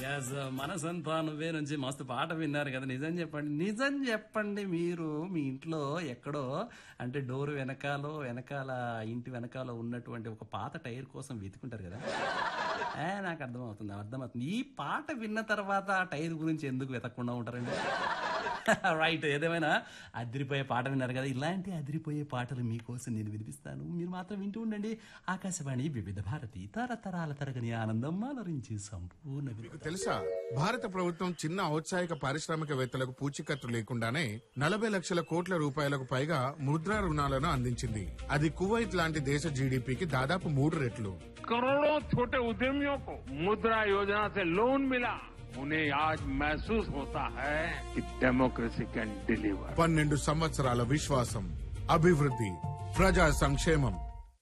Yes మనసంతా నువ్వే నుంచి మస్తు పాట విన్నారు కదా నిజం చెప్పండి నిజం చెప్పండి మీరు మీ ఇంట్లో ఎక్కడో అంటే డోర్ వెనకాలో వెనకాల ఇంటి వెనకాల ఉన్నటువంటి ఒక పాత టైర్ కోసం వెతుకుంటారు కదా ఏ నాకు అర్థమవుతుంది అర్థమవుతుంది ఈ పాట విన్న తర్వాత ఆ టైర్ గురించి ఎందుకు వెతకకుండా ఉంటారండి రైట్ ఏదేమైనా అదిరిపోయే పాట విన్నారు కదా ఇలాంటి అదిరిపోయే పాటలు మీకోసం నేను వినిపిస్తాను మీరు మాత్రం వింటూ ఉండండి ఆకాశవాణి వివిధ భారతి తరతరాల తరగని ఆనందం అలరించి సంపూర్ణ వినోదం. మీకు తెలుసా భారత ప్రభుత్వం చిన్న ఔత్సాహిక పారిశ్రామికవేత్తలకు పూచీకత్తు లేకుండానే నలభై లక్షల కోట్ల రూపాయలకు పైగా ముద్రా రుణాలను అందించింది అది కువైట్ లాంటి దేశ జీడిపికి దాదాపు మూడు రెట్లు करोड़ों छोटे उद्यमियों को मुद्रा योजना से लोन मिला उन्हें आज महसूस होता है कि डेमोक्रेसी कैन डिलीवर పన్నెండు సంవత్సరాల విశ్వాసం అభివృద్ధి ప్రజా సంక్షేమం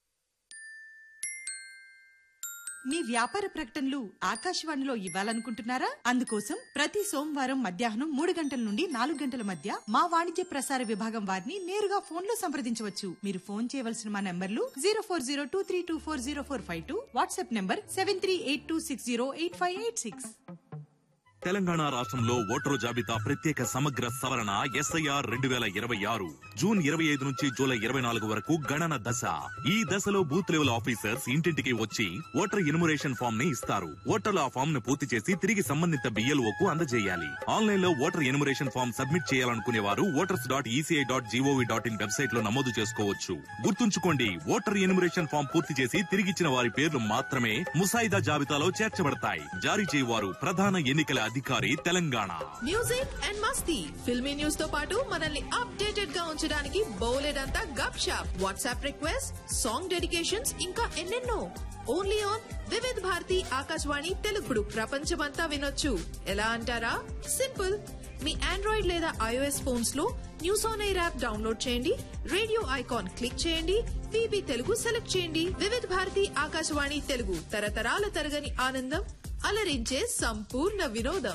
మీ వ్యాపార ప్రకటనలు ఆకాశవాణిలో ఇవ్వాలనుకుంటున్నారా అందుకోసం ప్రతి సోమవారం మధ్యాహ్నం మూడు గంటల నుండి నాలుగు గంటల మధ్య మా వాణిజ్య ప్రసార విభాగం వారిని నేరుగా ఫోన్ లో సంప్రదించవచ్చు మీరు ఫోన్ చేయవలసిన మా నంబర్లు zero four zero two three two four zero four five two WhatsApp number seven three eight two six zero eight five eight six Telangana రాష్ట్రంలో ఓటరు జాబితా ప్రత్యేక సమగ్ర సవరణ ఎస్ఐఆర్ రెండు వేల ఇరవై ఆరు జూన్ ఇరవై ఐదు నుంచి జూలై ఇరవై నాలుగు వరకు గణన దశ ఈ దశలో బూత్ లెవెల్ ఆఫీసర్స్ ఇంటింటికి వచ్చి ఓటర్ ఇన్మురేషన్ ఫామ్ ని ఇస్తారు ఓటర్లు ఆ ఫామ్ ను పూర్తి చేసి తిరిగి సంబంధిత బిఎల్ఓ కు అందజేయాలి ఆన్లైన్ లో ఓటర్ ఇన్మురేషన్ ఫామ్ సబ్మిట్ చేయాలనుకునే వారు voters dot ECI dot GOV dot in website లో నమోదు చేసుకోవచ్చు గుర్తుంచుకోండి ఓటర్ ఇన్మురేషన్ ఫామ్ పూర్తి చేసి తిరిగిచ్చిన వారి పేర్లు మాత్రమే ముసాయిదా జాబితాలో చేర్చబడతాయి జారీ చేయవారు ప్రధాన ఎన్నికల అధికారి తెలంగాణ మ్యూజిక్ అండ్ మస్తీ ఫిల్మీ న్యూస్ తో పాటు మనల్ని అప్డేటెడ్ గా ఉంచడానికి బోలెడంతా గప్ షాప్ వాట్సాప్ రిక్వెస్ట్ సాంగ్ డెడికేషన్స్ ఇంకా ఎన్నెన్నో ఓన్లీ ఆన్ వివిధ్ భారతి ఆకాశవాణి తెలుగుడు ప్రపంచమంతా వినొచ్చు ఎలా అంటారా సింపుల్ మీ ఆండ్రాయిడ్ లేదా ఐఓఎస్ ఫోన్స్ లో news on air app download చేయండి రేడియో ఐకాన్ క్లిక్ చేయండి విబి తెలుగు సెలెక్ట్ చేయండి వివిధ్ భారతి ఆకాశవాణి తెలుగు తరతరాల తరగని ఆనందం అలరించే సంపూర్ణ వినోదం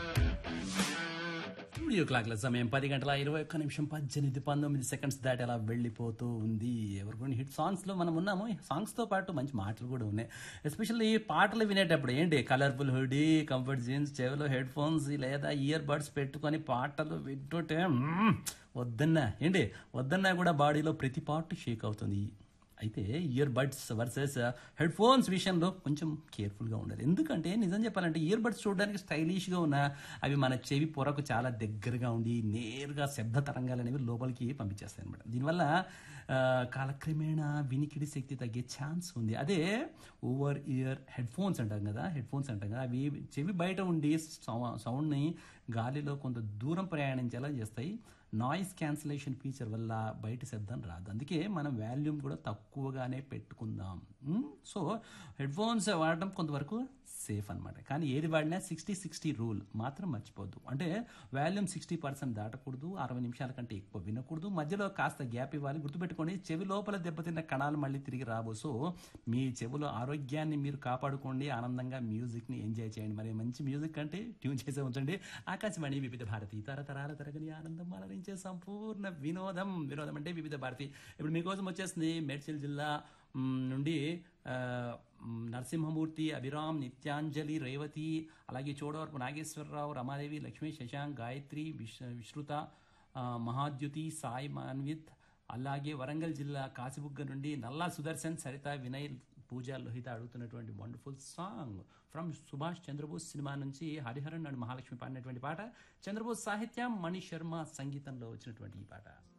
స్టూడియో క్లాక్ల సమయం పది గంటల ఇరవై ఒక్క నిమిషం పద్దెనిమిది పంతొమ్మిది సెకండ్స్ దాటి అలా వెళ్ళిపోతూ ఉంది ఎవరికొని హిట్ సాంగ్స్ లో మనం ఉన్నాము సాంగ్స్ తో పాటు మంచి మాటలు కూడా ఉన్నాయి ఎస్పెషల్లీ ఈ పాటలు వినేటప్పుడు ఏంటి కలర్ఫుల్ హుడీ కంఫర్ట్ జీన్స్ చెవిలో హెడ్ ఫోన్స్ లేదా ఇయర్ బడ్స్ పెట్టుకొని పాటలు వింటుంటే మ్మ్, వద్దన్నా ఏంటి వద్దన్నా కూడా బాడీలో ప్రతి పార్ట్ షేక్ అవుతుంది అయితే earbuds versus headphones విషయంలో కొంచెం కేర్ఫుల్గా ఉండాలి ఎందుకంటే నిజం చెప్పాలంటే ఇయర్ బడ్స్ చూడడానికి స్టైలిష్గా ఉన్న అవి మన చెవి పొరకు చాలా దగ్గరగా ఉండి నేరుగా శబ్ద తరంగాలు అనేవి లోపలికి పంపించేస్తాయి అనమాట దీనివల్ల ఆ, కాలక్రమేణా వినికిడి శక్తి తగ్గే ఛాన్స్ ఉంది అదే ఓవర్ ఇయర్ హెడ్ ఫోన్స్ అంటాం కదా హెడ్ ఫోన్స్ అంటాం కదా అవి చెవి బయట ఉండి సౌ- సౌండ్ని గాలిలో కొంత దూరం ప్రయాణించేలా చేస్తాయి నాయిస్ క్యాన్సిలేషన్ ఫీచర్ వల్ల బయట శబ్దం రాదు అందుకే మనం వాల్యూమ్ కూడా తక్కువగానే పెట్టుకుందాం మ్? సో హెడ్ ఫోన్స్ వాడడం కొంతవరకు సేఫ్ అన్నమాట కానీ ఏది వాడినా సిక్స్టీ సిక్స్టీ రూల్ మాత్రం మర్చిపోద్దు అంటే వాల్యూమ్ సిక్స్టీ పర్సెంట్ దాటకూడదు అరవై నిమిషాల కంటే ఎక్కువ వినకూడదు మధ్యలో కాస్త గ్యాప్ ఇవ్వాలి గుర్తుపెట్టుకోండి చెవి లోపల దెబ్బతిన్న కణాలు మళ్ళీ తిరిగి రాబో సో మీ చెవులో ఆరోగ్యాన్ని మీరు కాపాడుకోండి ఆనందంగా మ్యూజిక్ని ఎంజాయ్ చేయండి మరి మంచి మ్యూజిక్ అంటే ట్యూన్ చేసే ఉంచండి ఆకాశవాణి వివిధ భారతి తరతరాల తరగని ఆనందం అలరించే సంపూర్ణ వినోదం వినోదం అంటే వివిధ భారతి ఇప్పుడు మీకోసం వచ్చేస్తుంది మేడ్చల్ జిల్లా మ్, నుండి ఆ, మ్, నరసింహమూర్తి అభిరామ్ నిత్యాంజలి రేవతి అలాగే చోడవరపు నాగేశ్వరరావు రమాదేవి లక్ష్మీ శశాంక్ గాయత్రి విశ్ విశ్రుత ఆ, మహాద్యుతి సాయి మాన్విత్ అలాగే వరంగల్ జిల్లా కాసిబుగ్గ నుండి నల్లా సుదర్శన్ సరిత వినయ్ పూజ లోహిత అడుగుతున్నటువంటి wonderful song from Subhash Chandrabose cinema నుంచి హరిహరన్ అండ్ మహాలక్ష్మి పాడినటువంటి పాట చంద్రబోస్ సాహిత్యం మణి శర్మ సంగీతంలో వచ్చినటువంటి ఈ పాట